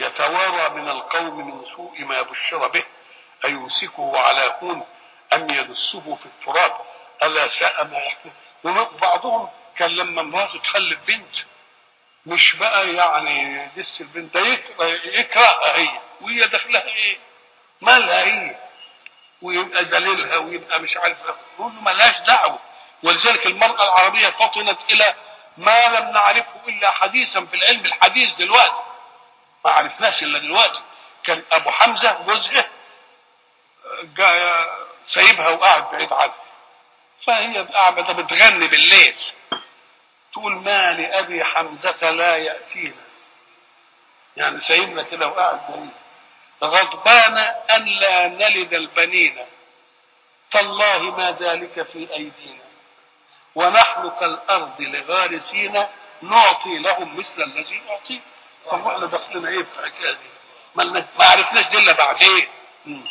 يتوارى من القوم من سوء ما بشر به أيمسكه على هون أم يدسه في التراب ألا ساء ما يحكم وبعضهم كان لما امرأة تخلف بنت مش بقى يعني يدس البنت ده يكره- يكرهها هي وهي داخلها ايه؟ مالها هي؟ ويبقى ذليلها ويبقى مش عارف إيه. يقول له ملهاش دعوه ولذلك المرأة العربية فطنت إلى ما لم نعرفه إلا حديثا في العلم الحديث دلوقتي ما عرفناش إلا دلوقتي كان أبو حمزة جوزها جا سايبها وقاعد بعيد عنها فهي قاعدة بتغني بالليل تقول ما لأبي حمزة لا يأتينا يعني سايبنا كده وقاعد بعيد غضبان أن لا نلد البنين تالله ما ذلك في أيدينا ونحن كالأرض لغارسين نعطي لهم مثل الذي نعطيه طب احنا دخلنا ايه في الحكايه دي؟ ما لنا- ما عرفناش دي الا بعدين مم.